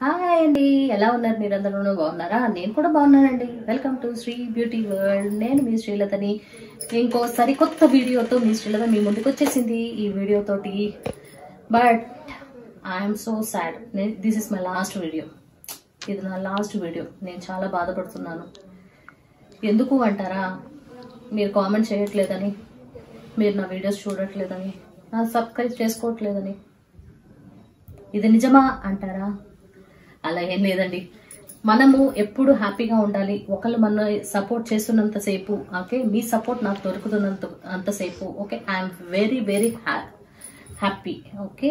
hi అండి ఎలా ఉన్నారు మీరందరూ బాగున్నారా నేను కూడా బాగున్నానండి welcome to Sri beauty world నేను మీ శ్రీలతని ఇంకో సరికొత్త వీడియోతో మీ శ్రీలత మీ ముందుకు వచ్చేసింది ఈ వీడియోతోటి but I'm so sad this is my last video ఇది నా లాస్ట్ వీడియో నేను చాలా బాధపడుతున్నాను ఎందుకు అంటారా మీరు కామెంట్ చేయట్లేదని మీరు నా వీడియోస్ చూడట్లేదని నా సబ్స్క్రైబ్ చేసుకోవట్లేదని ఇది నిజమా అంటారా అలా ఏం లేదండి మనము ఎప్పుడు హ్యాపీగా ఉండాలి ఒకళ్ళు మన సపోర్ట్ చేస్తున్నంత సేపు ఓకే మీ సపోర్ట్ నాకు దొరుకుతున్నంత అంతసేపు okay I'm very very happy okay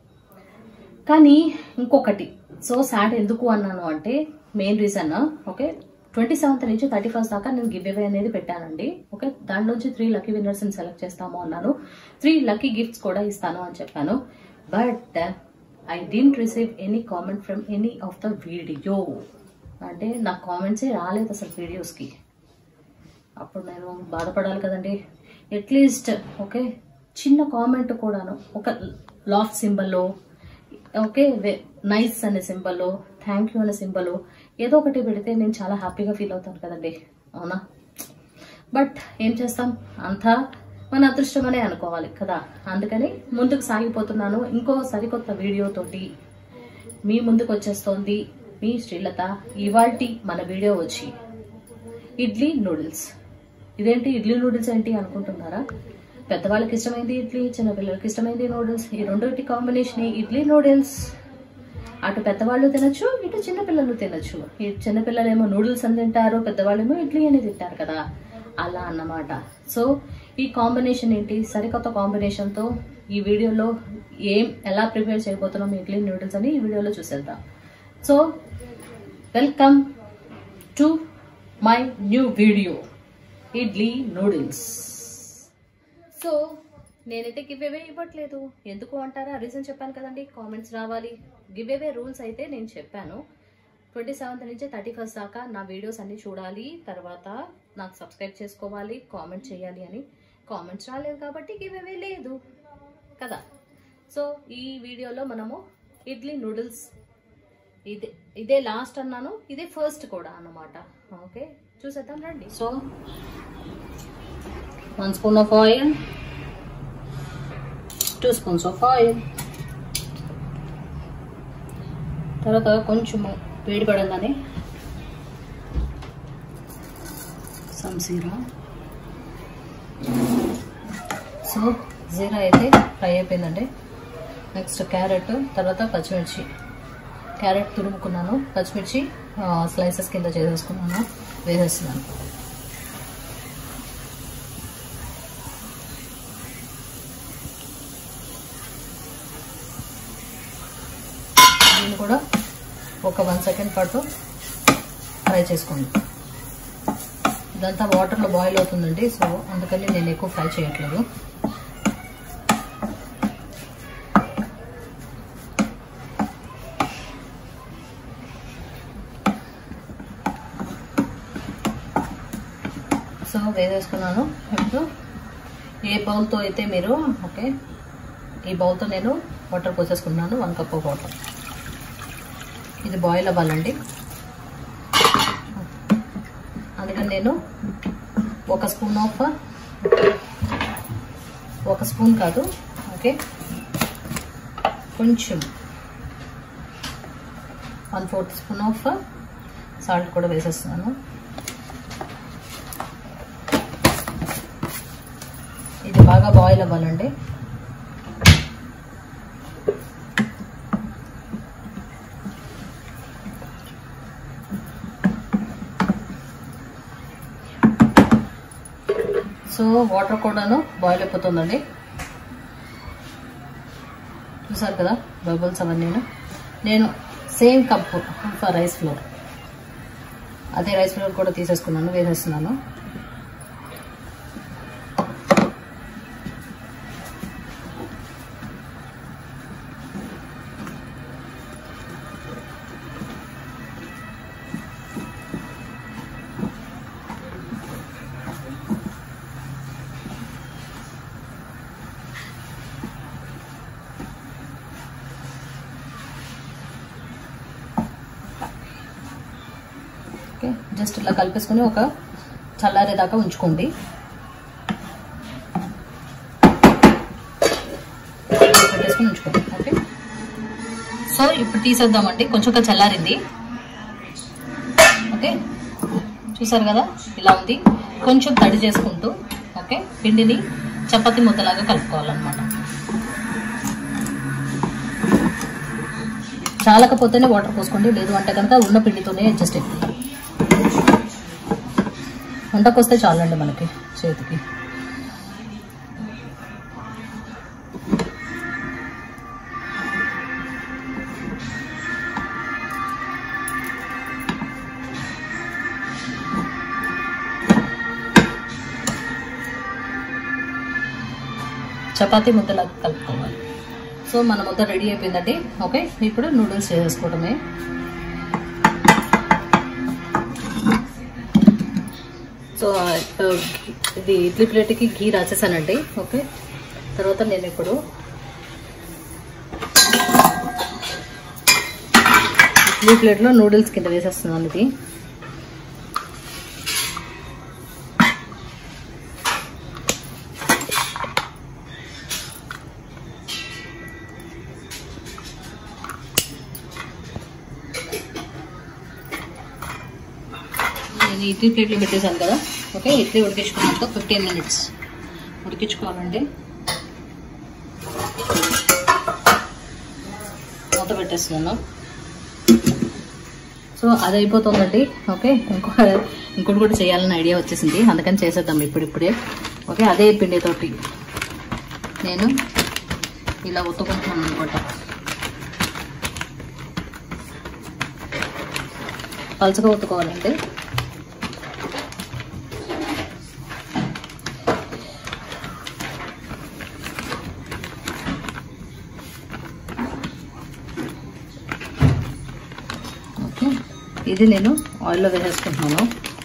కానీ ఇంకొకటి సో సాడ్ ఎందుకు అన్నాను అంటే main reason okay twenty seventh నుంచి థర్టీ ఫస్ట్ దాకా నేను గివ్ అవే అనేది పెట్టానండి ఓకే దాని నుంచి త్రీ లక్కీ విన్నర్స్ ని సెలెక్ట్ చేస్తాము అన్నాను త్రీ లక్కీ గిఫ్ట్స్ కూడా ఇస్తాను అని చెప్పాను but I didn't receive any comment from any of the video అంటే నాకు కామెంట్సే రాలేదు అసలు వీడియోస్కి అప్పుడు నేను బాధపడాలి కదండి అట్లీస్ట్ ఓకే చిన్న కామెంట్ కూడాను ఒక లాఫ్ సింబల్లో ఓకే నైస్ అనే సింబల్లో థ్యాంక్ యూ అనే సింబల్ ఏదో ఒకటి పెడితే నేను చాలా హ్యాపీగా ఫీల్ అవుతాను కదండి అవునా బట్ ఏం చేస్తాం అంతా మన అదృష్టం అనే అనుకోవాలి కదా అందుకని ముందుకు సాగిపోతున్నాను ఇంకో సరికొత్త వీడియోతోటి మీ ముందుకు వచ్చేస్తోంది మీ శ్రీలత ఇవాల్టి మన వీడియో వచ్చి ఇడ్లీ నూడిల్స్ ఇదేంటి ఇడ్లీ నూడిల్స్ ఏంటి అనుకుంటున్నారా పెద్దవాళ్ళకి ఇష్టమైంది ఇడ్లీ చిన్నపిల్లలకి ఇష్టమైంది నూడిల్స్ ఈ రెండింటి కాంబినేషన్ ఇడ్లీ నూడిల్స్ అటు పెద్దవాళ్ళు తినొచ్చు ఇటు చిన్నపిల్లలు తినొచ్చు ఈ చిన్నపిల్లలేమో నూడిల్స్ అని తింటారు పెద్దవాళ్ళేమో ఇడ్లీ అని తింటారు కదా అలా అన్నమాట సో ఈ కాంబినేషన్ ఏంటి సరికొత్త కాంబినేషన్తో ఈ వీడియోలో ఏం ఎలా ప్రిపేర్ చేయబోతున్నాం ఇడ్లీ నూడిల్స్ అని ఈ వీడియోలో చూసేద్దాం so welcome to my new video idli noodles so నేనైతే గివ్ అవే ఇవ్వట్లేదు ఎందుకు అంటారా రీజన్ చెప్పాను కదండి కామెంట్స్ రావాలి గివ్ అవే రూల్స్ అయితే నేను చెప్పాను ట్వంటీ సెవెంత్ నుంచి థర్టీ ఫస్ట్ దాకా నా వీడియోస్ అన్ని చూడాలి తర్వాత నాకు సబ్స్క్రైబ్ చేసుకోవాలి కామెంట్ చేయాలి అని కామెంట్స్ రాలేదు కాబట్టి గివ్ అవే లేదు కదా సో ఈ వీడియోలో మనము ఇడ్లీ నూడిల్స్ ఇదే ఇదే లాస్ట్ అన్నాను ఇదే ఫస్ట్ కూడా అన్నమాట ఓకే చూసేద్దాం రండి so one spoon of oil two spoons of oil తర్వాత కొంచెము వేడి పడంగానే సమ్ జీరా సో జీరా అయితే ఫ్రై అయిపోయిందండి నెక్స్ట్ క్యారెట్ తర్వాత పచ్చిమిర్చి క్యారెట్ తురుముకున్నాను పచ్చిమిర్చి స్లైసెస్ కింద చేసేసుకున్నాను వేసేస్తున్నాను దీన్ని కూడా ఒక వన్ సెకండ్ పాటు ఫ్రై చేసుకోండి ఇదంతా వాటర్లో బాయిల్ అవుతుందండి సో అందుకని నేను ఎక్కువ ఫ్రై చేయట్లేదు సో వేసేసుకున్నాను ఇప్పుడు ఏ బౌల్తో అయితే మీరు ఓకే ఈ బౌల్తో నేను వాటర్ పోసేసుకున్నాను వన్ కప్ ఆఫ్ వాటర్ ఇది బాయిల్ అవ్వాలండి అందుకని నేను ఒక స్పూన్ ఆఫ్ ఒక స్పూన్ కాదు ఓకే కొంచెం one fourth spoon of salt కూడా వేసేస్తున్నాను ఇది బాగా బాయిల్ అవ్వాలండి సో వాటర్ కూడాను బాయిల్ అయిపోతుందండి చూసారు కదా బబుల్స్ అవన్నీ నేను same cup for rice flour అదే రైస్ ఫ్లోర్ కూడా తీసేసుకున్నాను వేసేస్తున్నాను జస్ట్ ఇలా కలిపేసుకొని ఒక చల్లారేదాకా ఉంచుకోండి పెట్టేసుకొని ఉంచుకోండి ఓకే సో ఇప్పుడు తీసేద్దామండి కొంచెం ఒక చల్లారింది ఓకే చూసారు కదా ఇలా ఉంది కొంచెం తడి చేసుకుంటూ ఓకే పిండిని చపాతి ముద్దలాగా కలుపుకోవాలన్నమాట చాలకపోతేనే వాటర్ పోసుకోండి లేదు అంటే కనుక ఉన్న పిండితోనే అడ్జస్ట్ అయిపోయింది వంటకు వస్తే చాలండి మనకి చేతికి చపాతీ ముద్దలాగా కలుపుకోవాలి సో మన ముద్ద రెడీ అయిపోయిందండి ఓకే ఇప్పుడు నూడిల్స్ చేసుకోవడమే సో ఆ, ఇది ఇడ్లీ ప్లేట్కి ఘీ రాసేసానండి ఓకే తర్వాత నేను ఇప్పుడు ఇడ్లీ ప్లేట్లో నూడిల్స్ కింద వేసేస్తున్నాను ఇది నేను ఇడ్లీ ప్లేట్లో పెట్టేశాను కదా ఓకే ఇడ్లీ ఉడికించుకున్నాక ఫిఫ్టీన్ మినిట్స్ ఉడికించుకోవాలండి మూత పెట్టేస్తున్నాను సో అది అయిపోతుందండి ఓకే ఇంకో ఇంకోటి కూడా చేయాలని ఐడియా వచ్చేసింది అందుకని చేసేద్దాం ఇప్పుడిప్పుడే ఓకే అదే పిండితోటి నేను ఇలా ఒత్తుకుంటున్నాను అనమాట పలుచగా ఒత్తుకోవాలండి ఓకే ఇది నేను ఆయిల్లో వేసేసుకుంటున్నాను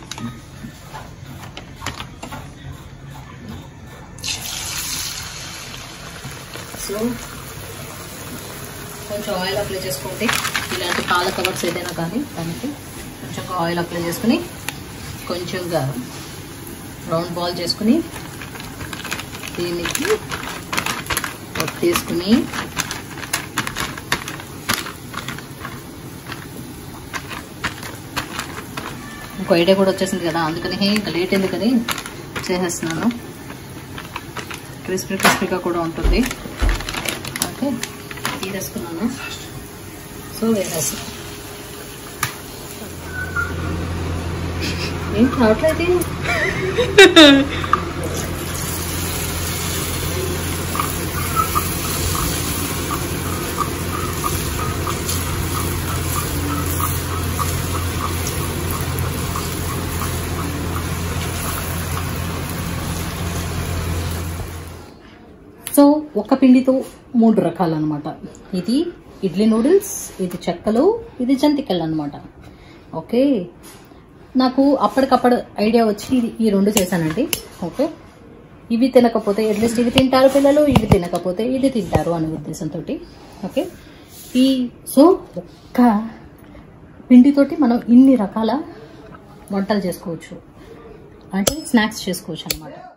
సో కొంచెం ఆయిల్ అప్లై చేసుకోండి ఇలాంటి పాల కవర్స్ ఏదైనా కానీ దానికి కొంచెం ఆయిల్ అప్లై చేసుకుని కొంచెంగా రౌండ్ బాల్ చేసుకుని దీనికి తీసుకుని ఇంకో ఐడియా కూడా వచ్చేసింది కదా అందుకని ఇంకా లేట్ ఎందుకని చేసేస్తున్నాను క్రిస్పీ క్రిస్పీగా కూడా ఉంటుంది ఓకే తీసేసుకున్నాను సో వేసేసి ఏం రావట్లేదు సో ఒక పిండితో మూడు రకాలు అనమాట ఇది ఇడ్లీ నూడిల్స్ ఇది చెక్కలు ఇది జంతికలు అనమాట ఓకే నాకు అప్పటికప్పుడు ఐడియా వచ్చి ఇది- ఈ రెండు చేశానండి ఓకే ఇవి తినకపోతే అట్లీస్ట్ ఇవి తింటారు పిల్లలు ఇవి తినకపోతే ఇది తింటారు అనే ఉద్దేశంతో ఓకే ఈ సో ఒక్క పిండితోటి మనం ఇన్ని రకాల వంటలు చేసుకోవచ్చు అంటే స్నాక్స్ చేసుకోవచ్చు అనమాట